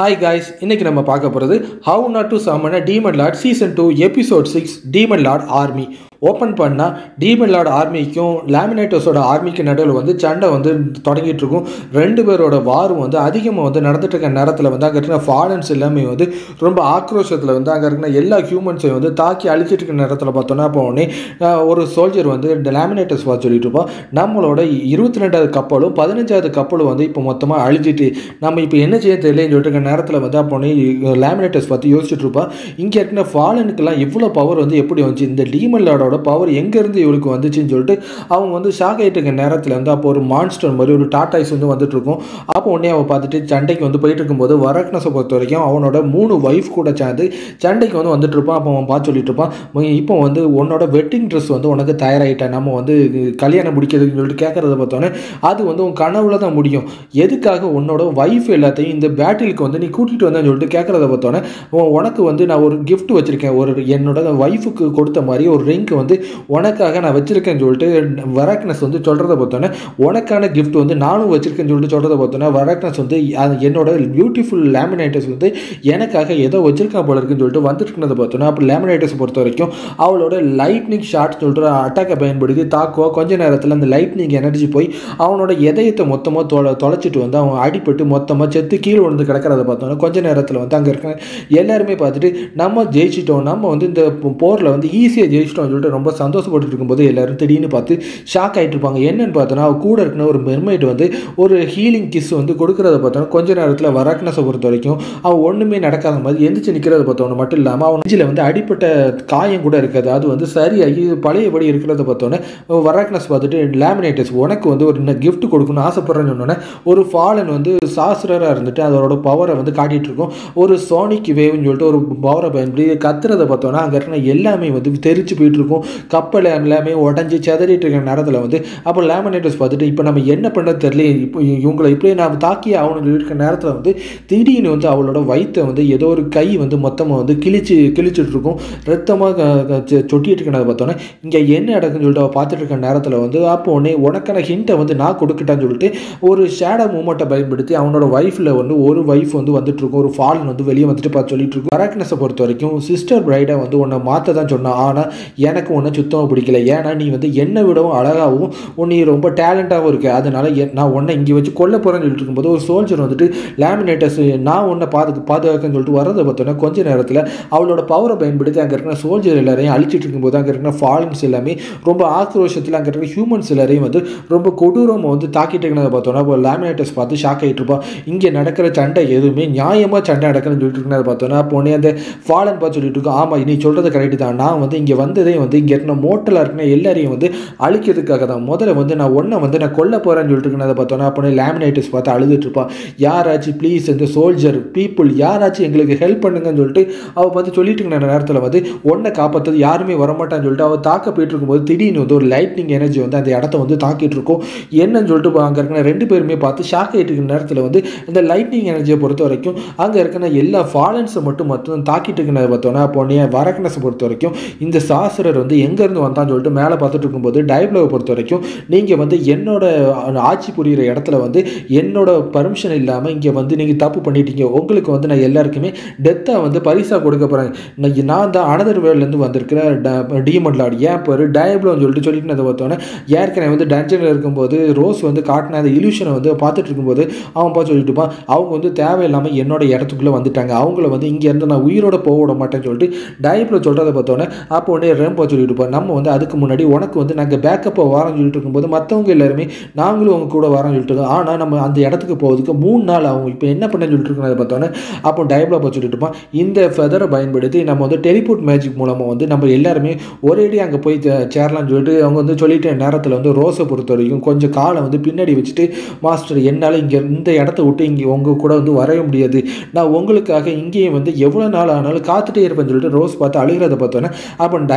Hi guys இன்னைக்கு நம்ம பார்க்க போகிறது how not to summon demon lord season two episode six demon lord army open பண்ணால் demon lord ஆர்மிக்கும் லேமினேட்டர்ஸோட ஆர்மிக்கு நடுவில் வந்து சண்டை வந்து தொடங்கிட்டு இருக்கும் ரெண்டு பேரோட வாரும் வந்து அதிகமாக வந்து நடந்துட்டு இருக்க நேரத்தில் வந்து அங்கே இருக்கிற ஃபாலன்ஸ் எல்லாமே வந்து ரொம்ப ஆக்ரோஷத்தில் வந்து அங்கே இருக்கிற எல்லா ஹியூமன்ஸையும் வந்து தாக்கி அழிச்சிட்டு இருக்க நேரத்தில் பார்த்தோன்னா அப்போ உடனே ஆஹ், ஒரு சோல்ஜர் வந்து லேமினேட்டர்ஸ் பார்த்து சொல்லிட்டு இருப்போம் நம்மளோட இருபத்தி ரெண்டாவது கப்பலும் பதினஞ்சாவது கப்பலும் வந்து இப்போ மொத்தமாக அழிஞ்சிட்டு நம்ம இப்போ என்ன செய்ய தெரியலன்னு சொல்லிட்டு இருக்க நேரத்தில் வந்து அப்போ லேமினேட்டர்ஸ் பற்றி யோசிச்சுட்டு இருப்பா இங்கே இருக்கிற ஃபாலனுக்கெல்லாம் இவ்வளோ பவர் வந்து எப்படி வந்துச்சு இந்த டீமன் லார்டோட பவர் எங்கேருந்து இவளுக்கு வந்துச்சுன்னு சொல்லிட்டு அவங்க வந்து ஷாக் ஆகிட்டு இருக்க நேரத்தில் வந்து அப்போ ஒரு மான்ஸ்டர் மாதிரி ஒரு டாட்டாய்ஸ் வந்து வந்துட்டு இருக்கும் அப்போ உடனே அவன் பார்த்துட்டு சண்டைக்கு வந்து போயிட்டு இருக்கும்போது வரக்னஸை பொறுத்த வரைக்கும் அவனோட மூணு ஒய்ஃப் கூட சேர்ந்து சண்டைக்கு வந்து வந்துட்டு இருப்பான் அப்போ அவன் பார்த்து சொல்லிட்டு இருப்பான் "ம, இப்போ வந்து உன்னோட வெட்டிங் ட்ரெஸ் வந்து உனக்கு தயாராகிட்டேன் நம்ம வந்து இது கல்யாணம் முடிக்கிறதுன்னு சொல்லிட்டு கேட்கறத பார்த்தோன்னே அது வந்து உன் கனவுல தான் முடியும் எதுக்காக உன்னோட ஒய்ஃப் எல்லாத்தையும் இந்த பேட்டிலுக்கு வந்து நீ கூட்டிகிட்டு வந்தேன்னு சொல்லிட்டு கேட்கறத பார்த்தோன்னே உன் உனக்கு வந்து நான் ஒரு gift வச்சுருக்கேன் ஒரு என்னோட ஒய்ஃபுக்கு கொடுத்த மாதிரி ஒரு ரிங்க் வந்து உனக்காக நான் வச்சுருக்கேன்னு சொல்லிட்டு வரக்னஸ் வந்து சொல்கிறத பார்த்தோன்னே உனக்கான gift வந்து நானும் வச்சுருக்கேன்னு சொல்லிட்டு சொல்கிறத பார்த்தோன்னே வரக்னஸ் வந்து அது என்னோட பியூட்டிஃபுல் லேமினேட்டர்ஸ் வந்து எனக்காக ஏதோ வச்சிருக்கா போல இருக்குன்னு சொல்லிட்டு வந்துட்டு இருக்கிறத பார்த்தோன்னா அப்போ லேமினேட்டர்ஸ் பொறுத்த வரைக்கும் அவளோட லைட்னிங் ஷாட் சொல்கிற அட்டாக்கை பயன்படுத்தி தாக்குவா கொஞ்ச நேரத்தில் அந்த லைட்னிங் எனர்ஜி போய் அவனோட இதயத்தை மொத்தமாக தொலை தொலைச்சிட்டு வந்து அவன் அடிபட்டு மொத்தமாக செத்து கீழே விழுந்து கிடக்கிறத பார்த்தோன்னா கொஞ்ச நேரத்தில் வந்து அங்கே இருக்கிற எல்லாருமே பார்த்துட்டு நம்ம ஜெயிச்சிட்டோம் நம்ம வந்து இந்த போரில் வந்து ஈஸியாக ஜெயிச்சிட்டோம்னு சொல்லிட்டு ரொம்ப சந்தோஷப்பட்டு இருக்கும்போது எல்லாரும் திடீர்னு பார்த்து ஷாக் ஆகிட்டு இருப்பாங்க என்னன்னு பார்த்தோன்னா அவ கூட இருக்கிற ஒரு மெர்மைட் வந்து ஒரு ஹீலிங் கிஸ் வந்து கொடுக்கறத பார்த்தோன்னா கொஞ்ச நேரத்தில் வரக்னஸை பொறுத்த வரைக்கும் அவன் ஒன்றுமே நடக்காத மாதிரி எந்திரிச்சு நிற்கிறத பார்த்தோன்னு மட்டும் இல்லாமல் அவன் நெஞ்சில் வந்து அடிப்பட்ட காயம் கூட இருக்காது அது வந்து சரியாகி பழையபடி இருக்கிறத பார்த்தோன்னே வரக்னஸ் பார்த்துட்டு லேமினேட்டர்ஸ் உனக்கு வந்து ஒரு என்ன gift கொடுக்கணும்னு ஆசைப்படுறேன்னு சொன்னோன்னே ஒரு ஃபாலன் வந்து சாஸ்திரராக இருந்துட்டு அதோட பவரை வந்து காட்டிட்டு இருக்கும் ஒரு சோனிக் வேவ்னு சொல்லிட்டு ஒரு பவரை பயன்படுத்தி கத்துறதை பார்த்தோன்னா அங்கே இருக்கிற எல்லாமே வந்து தெரிச்சு போயிட்டு இருக்கும் கப்பல் எல்லாமே உடஞ்சி செதறிட்டு இருக்கிற நேரத்தில் வந்து அப்போ லேமினேட்டர்ஸ் பார்த்துட்டு இப்போ நம்ம என்ன பண்ண தெரியல இப்போ இவங்களை இப்படியே நாம் தாக்கி அவனுக்கு இருக்கிற நேரத்தில் வந்து திடீர்னு வந்து அவளோட வயித்தை வந்து ஏதோ ஒரு கை வந்து மொத்தமாக வந்து கிழிச்சு கிழிச்சிட்டு இருக்கும் ரத்தமாக சொட்டிட்டு இருக்கிறத பார்த்தோன்னே இங்கே என்ன நடக்குன்னு சொல்லிட்டு அவள் பார்த்துட்டு இருக்க நேரத்தில் வந்து அப்போ உடனே உனக்கான ஹிண்ட்டை வந்து நான் கொடுக்கட்டான்னு சொல்லிட்டு ஒரு ஷேடோ மூமெண்ட்டை பயன்படுத்தி அவனோட ஒய்ஃபில் வந்து ஒரு ஒய்ஃப் வந்து வந்துட்டு இருக்கும் ஒரு ஃபாலன் வந்து வெளியே வந்துட்டு பார்த்து சொல்லிட்டு இருக்கும் கரெக்ட்னஸை பொறுத்த வரைக்கும் சிஸ்டர் பிரைடை வந்து உன்னை மாற்ற தான் சொன்னான் ஆனால் எனக்கு உன்னை சுத்தமாக பிடிக்கல ஏன்னா நீ வந்து என்னை விடவும் அழகாகவும் உன்னை ரொம்ப டேலண்டாகவும் இருக்கு அதனால என்- நான் உன்னை இங்கே வச்சு கொல்ல போகிறேன்னு சொல்லிட்டு இருக்கும்போது ஒரு சோல்ஜர் வந்துட்டு லேமினேட்டர்ஸ் நான் உன்னை பாதுக்கு பாதுகாக்கன்னு சொல்லிட்டு வரதை பார்த்தோன்னே கொஞ்ச நேரத்தில் அவளோட பவரை பயன்படுத்தி அங்கே இருக்கிற சோல்ஜர் எல்லாரையும் அழிச்சிட்டு இருக்கும்போது அங்கே இருக்கிற ஃபாலன்ஸ் எல்லாமே ரொம்ப ஆக்ரோஷத்தில் அங்கே இருக்கிற ஹியூமன்ஸ் எல்லாரையும் வந்து ரொம்ப கொடூரமாக வந்து தாக்கிட்டு இருக்கிறத பார்த்தோன்னா இப்போ லேமினேட்டர்ஸ் பார்த்து ஷாக் ஆகிட்டு இருப்பான் இங்கே நடக்கிற சண்டை எதுவுமே நியாயமாக சண்டை நடக்குதுன்னு சொல்லிட்டு இருக்கிறத பார்த்தோன்னா அப்போ உடனே அந்த ஃபாலன் பார்த்து சொல்லிட்டு இருக்கோம் ஆமாம் நீ சொல்கிறது கரெக்டு தான் நான் வந்து இங்கே வந்ததே வந்து இங்கே இருக்கிற மோட்டலாக இருக்கிற எல்லாரையும் வந்து அழிக்கிறதுக்காக தான் முதல்ல வந்து நான் ஒன்றை வந்து நான் கொல்ல போகிறேன்னு சொல்லிட்டு இருக்கிறத பார்த்தோன்னா அப்போ லேமினேட்டர்ஸ் பார்த்து அழுதுட்டு இருப்பான் யாராச்சும் ப்ளீஸ் இந்த சோல்ஜர் பீப்புள் யாராச்சும் எங்களுக்கு ஹெல்ப் பண்ணுங்கன்னு சொல்லிட்டு அவள் பார்த்து சொல்லிட்டு இருக்கிற நேரத்தில் வந்து ஒன்றை காப்பாற்றது யாருமே வரமாட்டான்னு சொல்லிட்டு அவள் தாக்க போயிட்டு இருக்கும்போது திடீர்னு வந்து ஒரு லைட்னிங் எனர்ஜி வந்து அந்த இடத்த வந்து தாக்கிட்டு இருக்கும் என்னன்னு சொல்லிட்டு அங்கே இருக்கிற ரெண்டு பேருமே பார்த்து ஷாக் ஆகிட்டு இருக்கிற நேரத்தில் வந்து இந்த லைட்னிங் எனர்ஜியை பொறுத்த வரைக்கும் அங்கே இருக்கிற எல்லா ஃபாலன்ஸை மட்டும் மட்டும் தாக்கிட்டு இருக்கிறத பார்த்தோன்னா அப்போ நீ வரக்கனஸை பொறுத்த வரைக்கும் இந்த சாஸ்திரர் வந்து எங்கேருந்து வந்தான்னு சொல்லிட்டு மேலே பார்த்துட்டு இருக்கும்போது டைப்ளவை பொறுத்த வரைக்கும் நீங்கள் வந்து என்னோட ஆட்சி புரிகிற இடத்துல வந்து என்னோட பர்மிஷன் இல்லாமல் இங்கே வந்து நீங்கள் தப்பு பண்ணிட்டீங்க உங்களுக்கு வந்து நான் எல்லாருக்குமே டெத்தாக வந்து பரிசாக கொடுக்க போகிறேன் நான் தான் அனதர் வேர்ல்ட்லேருந்து வந்திருக்கிற டீமன் லார்ட் ஏன் பேர் டயப்ளோன்னு சொல்லிட்டு சொல்லிட்டு அதை பார்த்தோன்னே ஏற்கனவே வந்து டஞ்சனில் இருக்கும்போது ரோஸ் வந்து காட்டின அந்த இல்யூஷனை வந்து பார்த்துட்டு இருக்கும்போது அவன் பார்த்து சொல்லிட்டு இருப்பான் அவங்க வந்து தேவையில்லாமல் என்னோட இடத்துக்குள்ளே வந்துட்டாங்க அவங்கள வந்து இங்கேருந்து நான் உயிரோட போக விட மாட்டேன்னு சொல்லிட்டு டயப்ளோ சொல்கிறத பார்த்தோன்னே அப்போ உடனே ரேம்போ சொல்லிட்டு இருப்போம் நம்ம வந்து அதுக்கு முன்னாடி உனக்கு வந்து நாங்கள் பேக்கப்பை வாரம் சொல்லிட்டு இருக்கும்போது மற்றவங்க எல்லாருமே நாங்களும் அவங்க கூட வரோம்னு சொல்லிட்டு இருக்கோம் ஆனால் நம்ம அந்த இடத்துக்கு போகிறதுக்கு மூணு நாள் ஆகும் இப்போ என்ன பண்ண சொல்லிட்டு இருக்கோம் பார்த்தோன்னே அப்போ டயப்ளோ பார்த்து சொல்லிட்டு இருப்பான் இந்த ஃபெதரை பயன்படுத்தி நம்ம வந்து டெலிபோர்ட் மேஜிக் மூலமாக வந்து நம்ம எல்லாருமே ஒரேடி அங்கே போய் சே- சேரலாம்னு சொல்லிட்டு அவங்க வந்து சொல்லிட்ட நேரத்தில் வந்து ரோஸை பொறுத்த வரைக்கும் கொஞ்சம் காலை வந்து பின்னாடி வச்சுட்டு மாஸ்டர் என்னால் இங்கே இந்த இடத்த விட்டு இங்கே உங்கள் கூட வந்து வரவே முடியாது நான் உங்களுக்காக இங்கேயும் வந்து எவ்வளோ நாள் ஆனாலும் காத்துட்டே இருப்பேன்னு சொல்லிட்டு ரோஸ் பார்த்து அழுகிறத பார்த்தோன்னே அப்போ டைப்ளோக்கு வந்து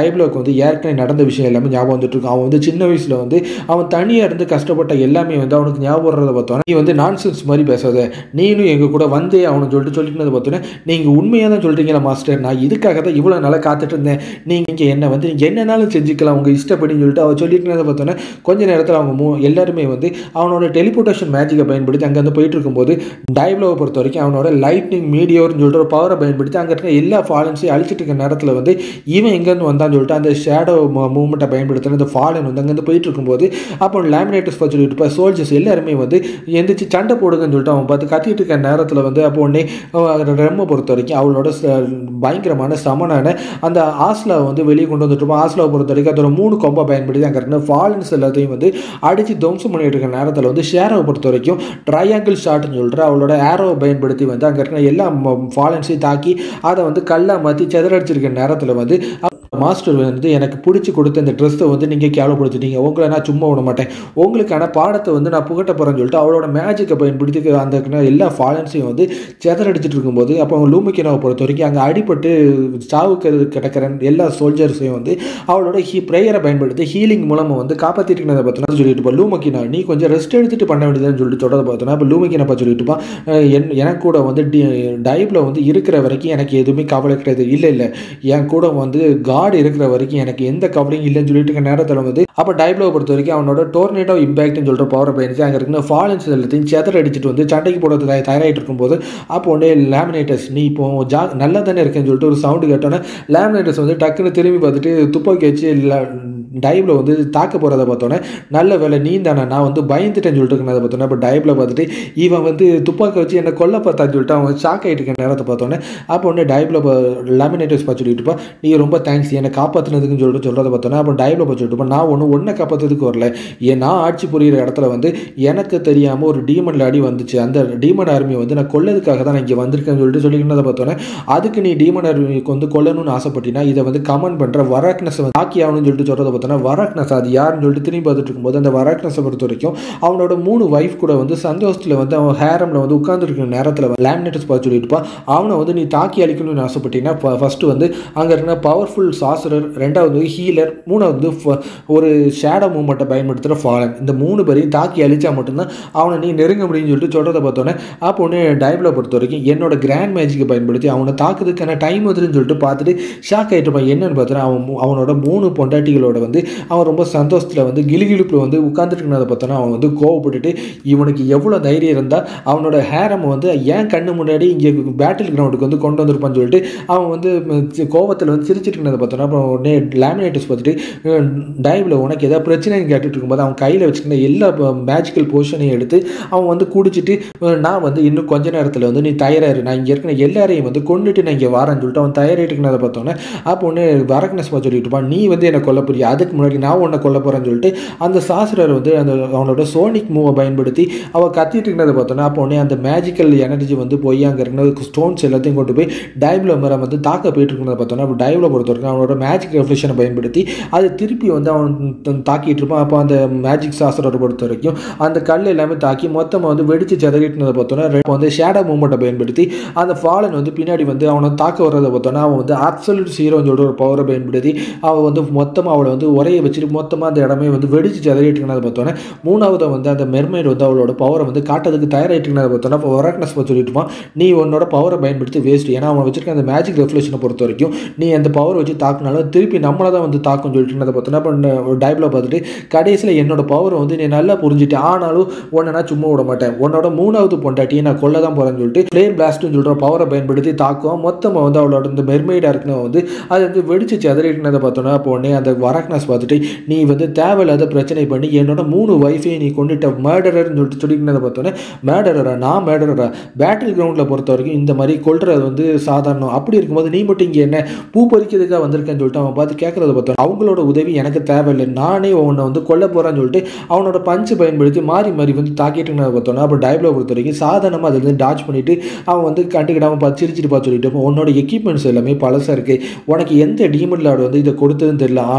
வந்து ஏற்கனவே நடந்த விஷயம் எல்லாமே ஞாபகம் வந்துட்டு இருக்கும் அவன் வந்து சின்ன வயசில் வந்து அவன் தனியாக இருந்து கஷ்டப்பட்ட எல்லாமே வந்து அவனுக்கு ஞாபகம் வர்றதை பார்த்தோன்னா நீ வந்து நான்சென்ஸ் மாதிரி பேசாத நீனும் எங்கள் கூட வந்தே அவனை சொல்லிட்டு சொல்லிட்டு பார்த்தோன்னே நீங்கள் உண்மையாக தான் சொல்கிறீங்களா மாஸ்டர் நான் இதுக்காக தான் இவ்வளோ நாளாக காத்துட்டு இருந்தேன் நீங்கள் இங்கே என்ன வந்து நீங்கள் என்னனாலும் செஞ்சுக்கலாம் உங்கள் இஷ்டப்படின்னு சொல்லிட்டு அவன் சொல்லிட்டு பார்த்தோன்னே கொஞ்ச நேரத்தில் அவங்க மூ எல்லாருமே வந்து அவனோட டெலிபோர்டேஷன் மேஜிக்கை பயன்படுத்தி அங்கேருந்து போயிட்டு இருக்கும்போது டைப்ளோவை பொறுத்த வரைக்கும் அவனோட லைட்னிங் மீடியோர்னு சொல்லிட்டு ஒரு பவரை பயன்படுத்தி அங்கே இருக்க எல்லா ஃபாலன்ஸையும் அழிச்சிட்டு இருக்க நேரத்தில் வந்து இவன் எங்கேருந்து வந்தான்னு சொல்லிட்டு அந்த ஷேடோ மூவ்மெண்ட்டை பயன்படுத்தின அந்த ஃபாலன் வந்து அங்கேருந்து போயிட்டு இருக்கும்போது அப்போ லேமினேட்டர்ஸ் சொல்லிட்டு இப்போ சோல்ஜர்ஸ் எல்லாருமே வந்து எந்திரிச்சு சண்டை போடுங்கன்னு சொல்லிட்டு அவன் பார்த்து கத்திட்டு இருக்க நேரத்தில் வந்து அப்போ உடனே ரெம்மை பொறுத்த வரைக்கும் அவளோட ச- பயங்கரமான சமனான அந்த ஆஸ்லாவை வந்து வெளியே கொண்டு வந்துட்டு இருப்பான் ஆஸ்லாவை பொறுத்த வரைக்கும் அதோட மூணு கொம்பை பயன்படுத்தி அங்கே இருக்க ஃபாலன்ஸ் எல்லாத்தையும் வந்து அடித்து துவம்சம் பண்ணிட்டு இருக்க நேரத்தில் வந்து ஷேரோவை பொறுத்த வரைக்கும் ட்ரையாங்கிள் ஷாட்னு சொல்கிற அவளோட ஏரோவை பயன்படுத்தி வந்து அங்கே இருக்கிற எல்லா ஃபாலன்ஸையும் தாக்கி அதை வந்து கல்லாக மாற்றி செதறடிச்சிருக்க நேரத்தில் வந்து மாஸ்டர் வந்து எனக்கு பிடிச்சி கொடுத்த இந்த ட்ரெஸ்ஸை வந்து நீங்கள் கேவலப்படுத்திட்டீங்க உங்களை நான் சும்மா விட மாட்டேன் உங்களுக்கான பாடத்தை வந்து நான் புகட்ட போகிறேன்னு சொல்லிட்டு அவளோட மேஜிக்கை பயன்படுத்தி அந்த எல்லா ஃபாலன்ஸையும் வந்து செதறடிச்சிட்டு இருக்கும்போது அப்போ அவங்க லூமிக்கினாவை பொறுத்த வரைக்கும் அங்கே அடிபட்டு சாவுக்கு கிடக்கிற எல்லா சோல்ஜர்ஸையும் வந்து அவளோட ஹீ ப்ரேயரை பயன்படுத்தி ஹீலிங் மூலமாக வந்து காப்பாற்றிட்டு இருந்ததை பார்த்தோன்னா சொல்லிட்டு இருப்பா லூமக்கினா நீ கொஞ்சம் ரெஸ்ட் எடுத்துட்டு பண்ண வேண்டியதுன்னு சொல்லிட்டு சொல்கிறத பார்த்தோன்னா இப்போ லூமக்கினப்பா சொல்லிட்டு இருப்பான் "அஹ் என் எனக்கு கூட வந்து டி டைப்பில் வந்து இருக்கிற வரைக்கும் எனக்கு எதுவுமே கவலை கிடையாது இல்லை இல்லை என் கூட வந்து காட் இருக்கிற வரைக்கும் எனக்கு எந்த கவலையும் இல்லைன்னு சொல்லிட்டு இருக்க நேரத்தில் வந்து அப்போ டைப்ளோவை பொறுத்த வரைக்கும் அவனோட டோர்னேட்டோ இம்பாக்ட்னு சொல்கிற பவரை பயணிச்சு அங்கே இருக்கிற ஃபாலன்ஸ் எல்லாத்தையும் செதற அடிச்சிட்டு வந்து சண்டைக்கு போடுறது தய- தயாராகிட்டு இருக்கும்போது அப்போ உடனே லேமினேட்டர்ஸ் நீ இப்போ ஜா நல்லா தானே இருக்கேன்னு சொல்லிட்டு ஒரு சவுண்டு கேட்டோன்னே லேமினேட்டர்ஸ் வந்து டக்குன்னு திரும்பி பார்த்துட்டு துப்பாக்கி வச்சு டைப்ல வந்து தாக்க போகிறத பார்த்தோன்னே நல்ல வேலை நீ தானே நான் வந்து பயந்துட்டேன்னு சொல்லிட்டு இருக்கிறத பார்த்தோன்னே இப்போ டைப்ல பார்த்துட்டு இவன் வந்து துப்பாக்கி வச்சு என்னை கொல்ல பார்த்தான்னு சொல்லிட்டு அவன் ஷாக் ஆகிட்டு இருக்க நேரத்தை பார்த்தோன்னே அப்போ உடனே டைப்ல லேமினேட்டர்ஸ் பார்த்து சொல்லிட்டு இருப்பா நீ ரொம்ப தேங்க்ஸ் என்னை காப்பாற்றினதுக்குன்னு சொல்லிட்டு சொல்கிறத பார்த்தோன்னே அப்போ டைப்ல பார்த்து சொல்லிட்டு இருப்பா, நான் ஒன்றும் ஒன்றை காப்பாற்றுறதுக்கு வரல ஏன் நான் ஆட்சி புரியிற இடத்துல வந்து எனக்கு தெரியாமல் ஒரு டீமன் லாடி வந்துச்சு அந்த டீமன் ஆர்மியை வந்து நான் கொல்லதுக்காக தான் நான் இங்கே வந்திருக்கேன்னு சொல்லிட்டு சொல்லிக்கிறத பார்த்தோன்னே அதுக்கு நீ டீமன் ஆர்மிக்கு வந்து கொல்லணும்னு ஆசைப்பட்டினா இதை வந்து கமெண்ட் பண்ணுற வராக்னஸ் வந்து ஆக்கி ஆகணும்னு சொல்லிட்டு சொல்கிறத பார்த்தோன்னா வராக்னஸ் அது யாருன்னு சொல்லிட்டு திரும்பி பார்த்துட்டு இருக்கும்போது அந்த வராக்னஸை பொறுத்த வரைக்கும் அவனோட மூணு ஒய்ஃப் கூட வந்து சந்தோஷத்தில் வந்து அவன் ஹேரமில் வந்து உட்காந்துருக்கிற நேரத்தில் லேமினேட்டர்ஸ் பார்த்து சொல்லிட்டு இருப்பான் அவனை வந்து நீ தாக்கி அழிக்கணும்னு ஆசைப்பட்டீங்கன்னா ஃபஸ்ட்டு வந்து அங்கே இருக்கிற பவர்ஃபுல் சாசரர் ரெண்டாவது வந்து ஹீலர் மூணாவது வந்து ஃப- ஒரு ஷேடோ மூமெண்ட்டை பயன்படுத்துகிற ஃபாலன் இந்த மூணு பேரையும் தாக்கி அழிச்சா மட்டும்தான் அவனை நீ நெருங்க முடியும்னு சொல்லிட்டு சொல்கிறத பார்த்தோன்னே அப்போ ஒன்று டைபில் பொறுத்த வரைக்கும் என்னோட கிராண்ட் மேஜிக்கை பயன்படுத்தி அவனை தாக்குறதுக்கான டைம் வருதுன்னு சொல்லிட்டு பார்த்துட்டு ஷாக் ஆகிட்டு இருப்பான் என்னன்னு பார்த்தோன்னா அவன் மூ- அவனோட மூணு பொண்டாட்டிகளோட வந்து அவன் ரொம்ப சந்தோஷத்தில் வந்து கிலுகிலுப்பில் வந்து உட்காந்துட்டு இருக்கிறத பார்த்தோன்னா அவன் வந்து கோவப்பட்டுட்டு இவனுக்கு எவ்வளோ தைரியம் இருந்தால் அவனோட ஹேரம் வந்து ஏன் கண்ணு முன்னாடி இங்கே பேட்டில் கிரவுண்டுக்கு வந்து கொண்டு வந்திருப்பான்னு சொல்லிட்டு அவன் வந்து கோவத்தில் வந்து சிரிச்சிட்டு இருந்ததை பார்த்தோன்னா அப்புறம் உடனே லேமினேட்டர்ஸ் பார்த்துட்டு டைவில் உனக்கு ஏதாவது பிரச்சனைன்னு கேட்டுட்டு இருக்கும்போது அவன் கையில் வச்சுருந்த எல்லா மேஜிக்கல் போர்ஷனையும் எடுத்து அவன் வந்து குடிச்சிட்டு அஹ், நான் வந்து இன்னும் கொஞ்ச நேரத்தில் வந்து நீ தயாராரு நான் இங்கே இருக்கிற எல்லாரையும் வந்து கொண்டுட்டு நான் இங்கே வரேன்னு சொல்லிட்டு அவன் தயாராகிட்டு இருக்கிறத பார்த்தோன்னே அப்போ ஒன்று வரக்னஸ் சொல்லிட்டு இருப்பான் நீ வந்து என்னை கொல்ல போறியா அதுக்கு முன்னாடி நான் உன்னை கொல்ல போகிறேன்னு சொல்லிட்டு அந்த சாஸ்திரர் வந்து அந்த அவனோட சோனிக் மூவை பயன்படுத்தி அவள் கத்திட்டு இருக்கிறத பார்த்தோன்னா அப்போ உடனே அந்த மேஜிக்கல் எனர்ஜி வந்து போய் அங்கே இருக்கிற ஸ்டோன்ஸ் எல்லாத்தையும் கொண்டு போய் டைப்ல மரம் வந்து தாக்க போயிட்டு இருக்கிறத பார்த்தோன்னா அப்போ டைவ்ல பொறுத்த வரைக்கும் அவனோட மேஜிக் ரெஃப்ளெக்ஷனை பயன்படுத்தி அது திருப்பி வந்து அவன் த- தாக்கிட்டு இருப்பான் அப்போ அந்த மேஜிக் சாஸ்திரத்தை பொறுத்த வரைக்கும் அந்த கல் எல்லாமே தாக்கி மொத்தமாக வந்து வெடிச்சு செதறிட்டு பார்த்தோன்னா ரெ- வந்து ஷேடோ மூமெண்ட்டை பயன்படுத்தி அந்த ஃபாலன் வந்து பின்னாடி வந்து அவனை தாக்க வர்றதை பார்த்தோன்னா அவன் வந்து அப்சல்யூட் ஜீரோன்னு சொல்லிட்டு ஒரு பவரை பயன்படுத்தி அவன் வந்து மொத்தமாக அவளை வந்து உரைய வச்சுட்டு மொத்தமாக அந்த இடமே வந்து வெடிச்சு செதறிட்டு இருக்கிறத பார்த்தோன்னே மூணாவது வந்து அந்த மெர்மைடு வந்து அவளோட பவரை வந்து காட்டுறதுக்கு தயாராகிட்டு இருக்கிறத பார்த்தோன்னா இப்போ ஒரக்னஸ் சொல்லிட்டு இருப்பான் நீ உன்னோட பவரை பயன்படுத்தி வேஸ்ட் ஏன்னா அவன் வச்சிருக்க அந்த மேஜிக் ரெஃப்ளெக்ஷனை பொறுத்த வரைக்கும் நீ அந்த பவர் வச்சு தாக்குனாலும் திருப்பி நம்மளை தான் வந்து தாக்கும் சொல்லிட்டு இருந்ததை பார்த்தோன்னா இப்போ டைப்ல பார்த்துட்டு கடைசியில் என்னோட பவரை வந்து நீ நல்லா புரிஞ்சுட்டு ஆனாலும் உன்னை நான் சும்மா விட மாட்டேன் உன்னோட மூணாவது பொண்டாட்டியை நான் கொல்ல தான் போகிறேன்னு சொல்லிட்டு ஃப்ளேம் பிளாஸ்ட்னு சொல்கிற பவரை பயன்படுத்தி தாக்குவோம் மொத்தமாக வந்து அவளோட இந்த மெர்மைடாக இருக்குன்னு வந்து அது வந்து வெடிச்சு செதறிட்டுனதை பார்த்தோன்னா அப்போ உடனே அந்த வரக்னஸ் பார்த்துட்டு நீ வந்து தேவையில்லாத பிரச்சனை பண்ணி என்னோட மூணு ஒய்ஃபையும் நீ கொண்டுட்ட மேடரர்னு சொல்லிட்டு சொல்லிக்கினதை பார்த்தோன்னே மேடரரா நான் மேடரரா பேட்டில் கிரவுண்டில் பொறுத்த வரைக்கும் இந்த மாதிரி கொல்றது வந்து சாதாரணம் அப்படி இருக்கும்போது நீ மட்டும் இங்கே என்ன பூ பறிக்கிறதுக்காக வந்திருக்கேன்னு சொல்லிட்டு அவன் பார்த்து கேட்கறத பார்த்தோம் அவங்களோட உதவி எனக்கு தேவையில்லை நானே உன்னை வந்து கொல்ல போகிறேன்னு சொல்லிட்டு அவனோட பஞ்சு பயன்படுத்தி மாறி மாறி வந்து தாக்கிட்டு இருந்ததை பார்த்தோன்னா அப்போ டைப்ல பொறுத்த வரைக்கும் சாதாரணமாக அதில் இருந்து டாச் பண்ணிட்டு அவன் வந்து கண்டுக்கிடாமல் பார்த்து சிரிச்சிட்டு பார்த்து சொல்லிட்டு இருப்பான். உன்னோட எக்யூப்மெண்ட்ஸ் எல்லாமே பழசாக இருக்குது உனக்கு எந்த டீமன் லார்டு வந்து இதை கொடுத்ததுன்னு தெரியல ஆனால் உன்னை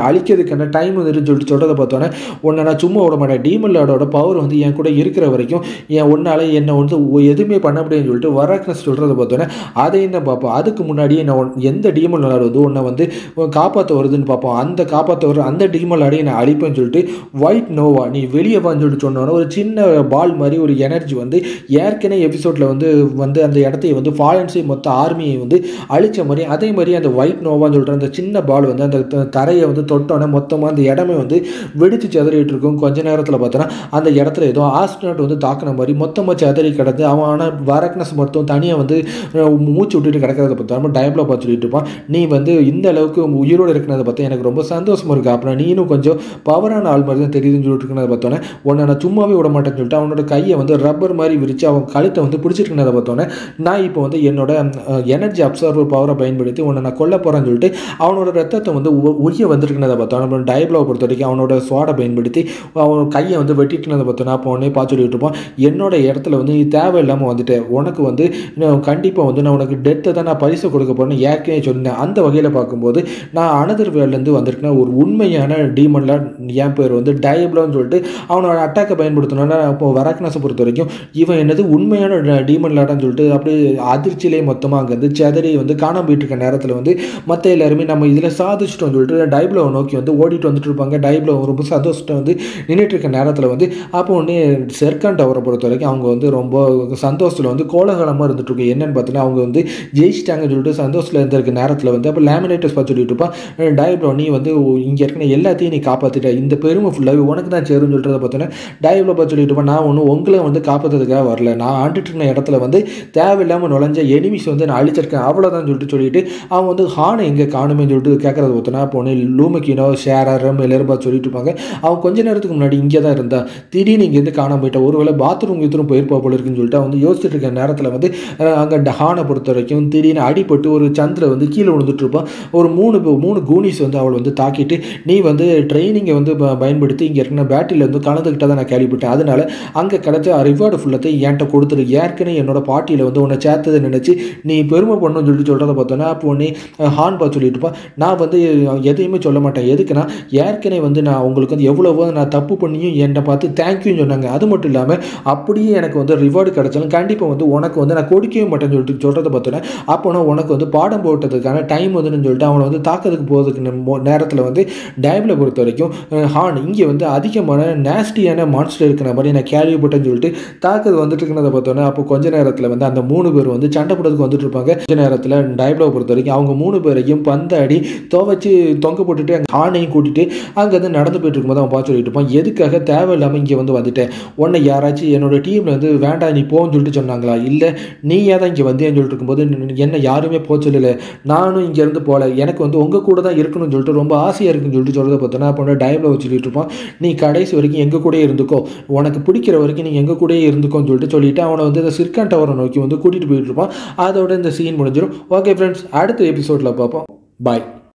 அழிக்கிறதுக்கான டைம் வந்துட்டு சொல்லிட்டு சொல்கிறத பார்த்தோன்னே உன்னை நான் சும்மா விட மாட்டேன் டீமன் லார்டோட பவர் வந்து என் கூட இருக்கிற வரைக்கும் என் உன்னால் என்னை வந்து ஒ- எதுவுமே பண்ண முடியாதுன்னு சொல்லிட்டு வராக்னஸ் சொல்கிறத பார்த்தோன்னே அதையும் தான் பார்ப்போம் அதுக்கு முன்னாடியே நான் உன்- எந்த டீமன் லார்டு வந்து உன்னை வந்து காப்பாற்ற வருதுன்னு பார்ப்போம் அந்த காப்பாற்ற வர அந்த டீமன் லார்டையும் நான் அழிப்பேன்னு சொல்லிட்டு ஒயிட் நோவா நீ வெளியே வான்னு சொல்லிட்டு சொன்னோன்னே ஒரு சின்ன பால் மாதிரி ஒரு எனர்ஜி வந்து ஏற்கனவே எபிசோடில் வந்து வந்து அந்த இடத்தைய வந்து ஃபாலன்ஸை மொத்த ஆர்மியை வந்து அழிச்ச மாதிரி அதே மாதிரி அந்த ஒயிட் நோவான்னு சொல்கிற அந்த சின்ன பால் வந்து அந்த த- தரையை வந்து தொட்டோன்னே மொத்தமாக அந்த இடமே வந்து வெடித்து சிதறிட்டு இருக்கும் கொஞ்ச நேரத்தில் பார்த்தோன்னா அந்த இடத்துல ஏதோ ஆஸ்ட்ரோனாட் வந்து தாக்குன மாதிரி மொத்தமாக சிதறி கிடந்து அவன் ஆனால் வரக்னஸ் மொத்தம் தனியாக வந்து அஹ், மூச்சு விட்டுட்டு கிடக்கிறத பார்த்தா நம்ம டயப்ல பார்த்து சொல்லிட்டு இருப்பான் நீ வந்து இந்த அளவுக்கு உயிரோடு இருக்கிறத பார்த்தா எனக்கு ரொம்ப சந்தோஷமா இருக்கு அப்புறம் நீனும் கொஞ்சம் பவரான ஆள் மாதிரி தான் தெரியுதுன்னு சொல்லிட்டு இருக்கிறத பார்த்தோன்னே உன்னை நான் சும்மாவே விட மாட்டேன்னு சொல்லிட்டு அவனோட கையை வந்து ரப்பர் மாதிரி விரிச்சு அவன் கழுத்தை வந்து பிடிச்சிருக்கிறத பார்த்தோன்னே நான் இப்போ வந்து என்னோட எனர்ஜி அப்சர்வர் பவரை பயன்படுத்தி உன்னை நான் கொல்ல போகிறேன்னு சொல்லிட்டு அவனோட ரத்தத்தை வந்து உ- உரிய வந்திருக்கிறத பார்த்தோம் நம்ம டயப்லாவை பொறுத்த வரைக்கும் அவனோட சுவாடை பயன்படுத்தி அவன் கையை வந்து வெட்டிட்டுனதை பார்த்தோன்னா அப்போ உடனே பார்த்து சொல்லிட்டு இருப்பான் என்னோட இடத்துல வந்து நீ தேவையில்லாமல் வந்துட்டேன் உனக்கு வந்து கண்டிப்பாக வந்து நான் உனக்கு டெத்தை தான் நான் பரிசு கொடுக்க போறேன்னு ஏற்கனவே சொன்னேன் அந்த வகையில் பார்க்கும்போது நான் அனதர் வேர்ல்ட்லேருந்து வந்திருக்கேன் ஒரு உண்மையான டீமன்ல என் பேர் வந்து டயப்லான்னு சொல்லிட்டு அவனோட அட்டாக்கை பயன்படுத்தணும்னா அப்போ வரக்னஸை பொறுத்த வரைக்கும் இவன் என்னது உண்மையான டீமன் லாடான்னு சொல்லிட்டு அப்படியே அதிர்ச்சியிலே மொத்தமாக அங்கே வந்து செதறி வந்து காணாம போயிட்டு இருக்க நேரத்தில் வந்து மற்ற எல்லாருமே நம்ம இதில் சாதிச்சிட்டோம்னு சொல்லிட்டு டைப்ளோவை நோக்கி வந்து ஓடிட்டு வந்துட்டு இருப்பாங்க டைப்ளோ ரொம்ப சந்தோஷத்தை வந்து நின்றுட்டு இருக்க நேரத்தில் வந்து அப்போ ஒன்று செர்கன் டவரை பொறுத்த வரைக்கும் அவங்க வந்து ரொம்ப சந்தோஷத்தில் வந்து கோலாகலமாக இருந்துட்டு இருக்கு என்னன்னு பார்த்தீங்கன்னா அவங்க வந்து ஜெயிச்சிட்டாங்கன்னு சொல்லிட்டு சந்தோஷத்தில் இருந்திருக்க நேரத்தில் வந்து அப்போ லேமினேட்டர்ஸ் பார்த்து சொல்லிட்டு இருப்பான் டைப்ளோ நீ வந்து இங்கே இருக்கிற எல்லாத்தையும் நீ காப்பாற்றிட்ட இந்த பெருமை ஃபுல்லாகவே உனக்கு தான் சேரும்னு சொல்கிறத பார்த்தோன்னா டைப்ளோ பார்த்து சொல்லிட்டு இருப்பான் நான் ஒன்றும் உங்களை வந்து காப்பாற்றுறதுக்காக வரல நான் ஆண்டுட்டு இருந்த இடத்துல வந்து தேவையில்லாமல் நுழைஞ்ச எனிமிஸ் வந்து நான் அழிச்சிருக்கேன் அவ்வளோதான் சொல்லிட்டு சொல்லிட்டு அவன் வந்து ஹானை எங்கே காணுமே சொல்லிட்டு கேட்கறத பார்த்தோன்னா அப்போ ஒன்று லூமக்கினோ ஷேரா ரம் எல்லாரும் பார்த்து சொல்லிட்டு இருப்பாங்க அவன் கொஞ்ச நேரத்துக்கு முன்னாடி இங்கே தான் இருந்தா திடீர்னு இங்கேருந்து காணாம போயிட்டா ஒருவேளை பாத்ரூம் கீத்ரூம் போயிருப்பா போல இருக்குன்னு சொல்லிட்டு அவன் வந்து யோசிச்சுட்டு இருக்க நேரத்தில் வந்து அங்கே ஹானை பொறுத்த வரைக்கும் திடீர்னு அடிபட்டு ஒரு சந்திர வந்து கீழே விழுந்துட்டு இருப்பான் ஒரு மூணு பே- மூணு கூனிஸ் வந்து அவள் வந்து தாக்கிட்டு நீ வந்து ட்ரைனிங்கை வந்து ப- பயன்படுத்தி இங்கே இருக்கிற பேட்டில் வந்து கலந்துக்கிட்டதை நான் கேள்விப்பட்டேன் அதனால அங்கே கிடைச்ச ரிவார்டு ஃபுல்லத்தையும் என்கிட்ட கொடுத்துரு ஏற்கனவே என்னோட பார்ட்டியில் வந்து உன்னை சேர்த்ததை நினச்சி நீ பெருமை பண்ணணும்னு சொல்லிட்டு சொல்கிறத பார்த்தோன்னா அப்போ உடனே அஹ், ஹான் பார்த்து சொல்லிட்டு இருப்பான் நான் வந்து எதையுமே சொல்ல மாட்டேன் எதுக்குன்னா ஏற்கனவே வந்து நான் உங்களுக்கு வந்து எவ்வளவோ நான் தப்பு பண்ணியும் என்கிட்ட பார்த்து தேங்க்யூன்னு சொன்னாங்க அது மட்டும் இல்லாமல் அப்படியே எனக்கு வந்து ரிவார்டு கிடைச்சாலும் கண்டிப்பாக வந்து உனக்கு வந்து நான் கொடுக்கவே மாட்டேன்னு சொல்லிட்டு சொல்கிறத பார்த்தோன்னே அப்போ நான் உனக்கு வந்து பாடம் போட்டதுக்கான டைம் வந்துன்னு சொல்லிட்டு அவனை வந்து தாக்கிறதுக்கு போகிறதுக்கு நேரத்தில் வந்து டயபில் பொறுத்த வரைக்கும் அஹ், ஹான் இங்கே வந்து அதிகமான நேஸ்டியான மான்ஸ்டர் இருக்கிற மாதிரி நான் கேள்விப்பட்டேன்னு சொல்லிட்டு தாக்குது வந்துட்டு இருக்கிறத பார்த்தோன்னே அப்போ கொஞ்ச நேரத்தில் வந்து அந்த மூணு பேர் வந்து சண்டை போடுறதுக்கு வந்துட்டு இருப்பாங்க கொஞ்ச நேரத்தில் டைப்ளோ பொறுத்த வரைக்கும் அவங்க மூணு பேரையும் பந்தாடி துவச்சி தொங்க போட்டுட்டு அங்கே ஹானையும் கூட்டிட்டு அங்கேருந்து நடந்து போயிட்டு இருக்கும்போது அவன் பார்த்து சொல்லிட்டு இருப்பான் எதுக்காக தேவையில்லாமல் இங்கே வந்து வந்துட்டேன் உன்னை யாராச்சும் என்னோட டீமில் வந்து வேண்டாம் நீ போன்னு சொல்லிட்டு சொன்னாங்களா இல்லை நீ ஏன் தான் இங்கே வந்தேன்னு சொல்லிட்டு இருக்கும்போது ந- என்ன யாருமே போக சொல்லலை நானும் இங்கேருந்து போகல எனக்கு வந்து உங்கள் கூட தான் இருக்கணும்னு சொல்லிட்டு ரொம்ப ஆசையாக இருக்குன்னு சொல்லிட்டு சொல்கிறத பார்த்தோன்னா அப்போ டைப்ல வச்சு சொல்லிட்டு இருப்பான் நீ கடைசி வரைக்கும் எங்கள் கூடயே இருந்துக்கோ உனக்கு பிடிக்கிற வரைக்கும் நீ எங்கள் கூடயே இருந்துக்கோன்னு சொல்லிட்டு சொல்லிட்டு அவனை வந்து இந்த சிற்கான் டவரை நோக்கி வந்து கூட்டிகிட்டு போயிட்டு இருப்பான் அதோட இந்த சீன் முடிஞ்சிடும் ஓகே ஃப்ரெண்ட்ஸ் அடுத்த எபிசோடில் பார்ப்போம் பாய்